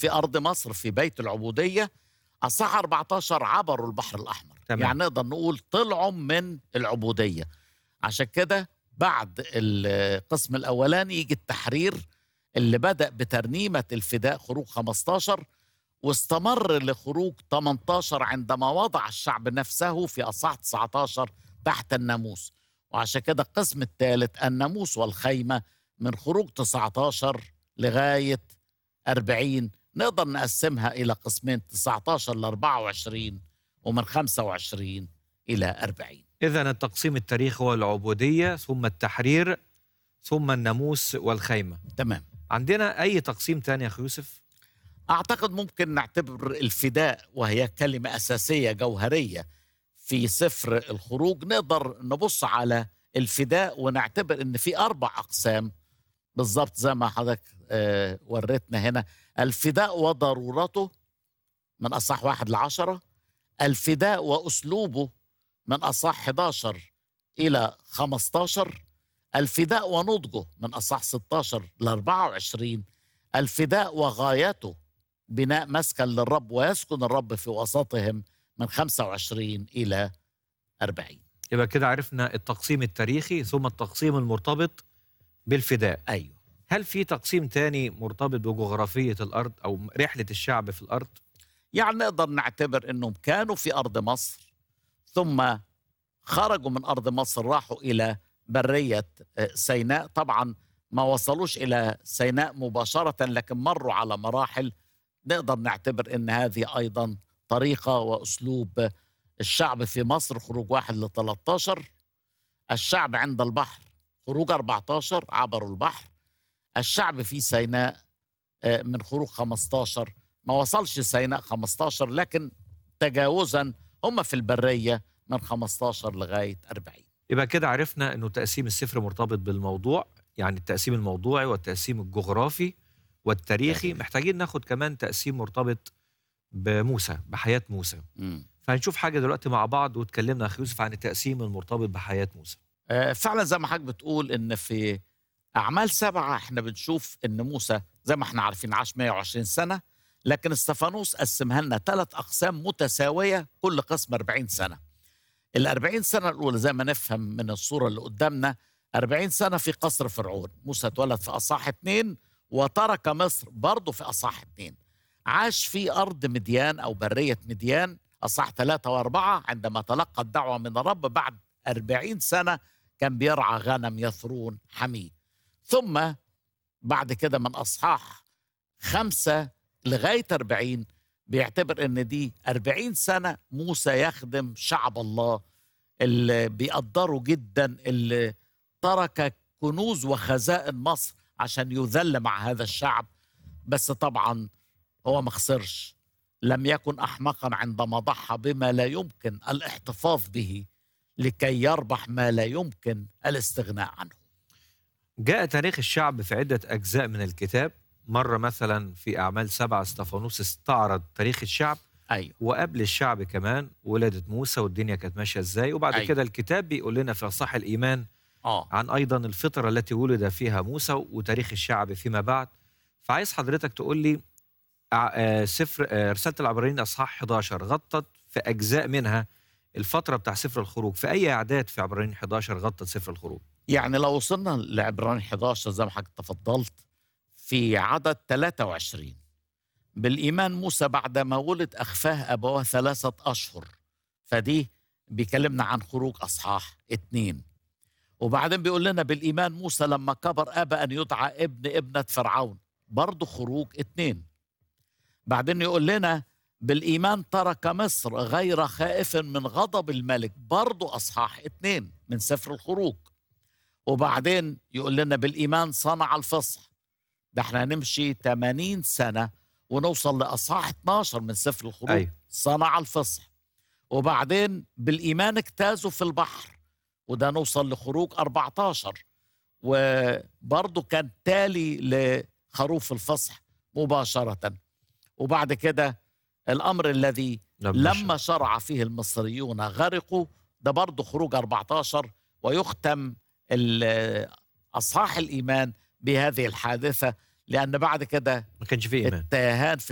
في أرض مصر في بيت العبودية أصح 14 عبروا البحر الأحمر تمام. يعني نقدر نقول طلعوا من العبودية عشان كده بعد القسم الأولاني يجي التحرير اللي بدأ بترنيمة الفداء خروج 15 واستمر لخروج 18 عندما وضع الشعب نفسه في أصح 19 تحت الناموس وعشان كده القسم الثالث الناموس والخيمة من خروج 19 لغاية 40 نقدر نقسمها إلى قسمين 19 ل 24 ومن 25 إلى 40 إذا التقسيم التاريخي هو العبودية ثم التحرير ثم الناموس والخيمة تمام عندنا أي تقسيم تاني يا أخي يوسف؟ أعتقد ممكن نعتبر الفداء وهي كلمة أساسية جوهرية في سفر الخروج نقدر نبص على الفداء ونعتبر إن في أربع أقسام بالظبط زي ما حضرتك آه، وريتنا هنا الفداء وضرورته من أصح واحد لعشرة الفداء وأسلوبه من أصح 11 إلى 15 الفداء ونضجه من أصح 16 ل 24 الفداء وغايته بناء مسكن للرب ويسكن الرب في وسطهم من 25 إلى 40 يبقى كده عرفنا التقسيم التاريخي ثم التقسيم المرتبط بالفداء أيوه هل في تقسيم تاني مرتبط بجغرافية الأرض أو رحلة الشعب في الأرض؟ يعني نقدر نعتبر أنهم كانوا في أرض مصر ثم خرجوا من أرض مصر راحوا إلى برية آه، سيناء طبعا ما وصلوش إلى سيناء مباشرة لكن مروا على مراحل نقدر نعتبر أن هذه أيضا طريقة وأسلوب الشعب في مصر خروج واحد ل 13 الشعب عند البحر خروج 14 عبروا البحر الشعب في سيناء آه، من خروج 15 ما وصلش سيناء 15 لكن تجاوزا هم في البرية من 15 لغاية 40 يبقى كده عرفنا انه تقسيم السفر مرتبط بالموضوع يعني التقسيم الموضوعي والتقسيم الجغرافي والتاريخي تاريخي. محتاجين ناخد كمان تقسيم مرتبط بموسى بحياة موسى مم. فهنشوف حاجة دلوقتي مع بعض واتكلمنا أخي يوسف عن التقسيم المرتبط بحياة موسى آه، فعلا زي ما حضرتك بتقول ان في اعمال سبعه احنا بنشوف ان موسى زي ما احنا عارفين عاش 120 سنه لكن استفانوس قسمها لنا ثلاث اقسام متساويه كل قسم 40 سنه. ال 40 سنه الاولى زي ما نفهم من الصوره اللي قدامنا 40 سنه في قصر فرعون، موسى اتولد في اصح اثنين وترك مصر برضه في اصح اثنين. عاش في ارض مديان او بريه مديان اصح ثلاثه واربعه عندما تلقى الدعوه من الرب بعد 40 سنه كان بيرعى غنم يثرون حميه ثم بعد كده من أصحاح خمسة لغاية 40 بيعتبر ان دي 40 سنة موسى يخدم شعب الله اللي بيقدروا جدا اللي ترك كنوز وخزائن مصر عشان يذل مع هذا الشعب بس طبعا هو ما خسرش لم يكن احمقا عندما ضحى بما لا يمكن الاحتفاظ به لكي يربح ما لا يمكن الاستغناء عنه جاء تاريخ الشعب في عدة أجزاء من الكتاب مرة مثلا في أعمال سبعة استفانوس استعرض تاريخ الشعب ايوه وقبل الشعب كمان ولادة موسى والدنيا كانت ماشية ازاي وبعد أيوة. كده الكتاب بيقول لنا في صح الإيمان اه عن أيضا الفترة التي ولد فيها موسى وتاريخ الشعب فيما بعد فعايز حضرتك تقول لي ع- آه، سفر آه، رسالة العبرانيين أصحاح 11 غطت في أجزاء منها الفترة بتاع سفر الخروج في أي أعداد في عبرانيين 11 غطت سفر الخروج يعني لو وصلنا لعبران 11 زي ما حضرتك تفضلت في عدد 23 بالإيمان موسى بعدما ولد أخفاه أبواه ثلاثة أشهر فدي بيكلمنا عن خروج أصحاح اتنين وبعدين بيقول لنا بالإيمان موسى لما كبر أبى أن يدعى ابن ابنة فرعون برضه خروج اتنين بعدين يقول لنا بالإيمان ترك مصر غير خائف من غضب الملك برضه أصحاح اتنين من سفر الخروج وبعدين يقول لنا بالإيمان صنع الفصح ده احنا هنمشي 80 سنة ونوصل لأصحاح 12 من سفر الخروج أيوة. صنع الفصح وبعدين بالإيمان اجتازوا في البحر وده نوصل لخروج 14 وبرضه كان تالي لخروف الفصح مباشرة وبعد كده الأمر الذي لما شرع فيه المصريون غرقوا ده برضه خروج 14 ويختم ال- أصحاح الإيمان بهذه الحادثة لأن بعد كده ما كانش فيه إيمان التيهان في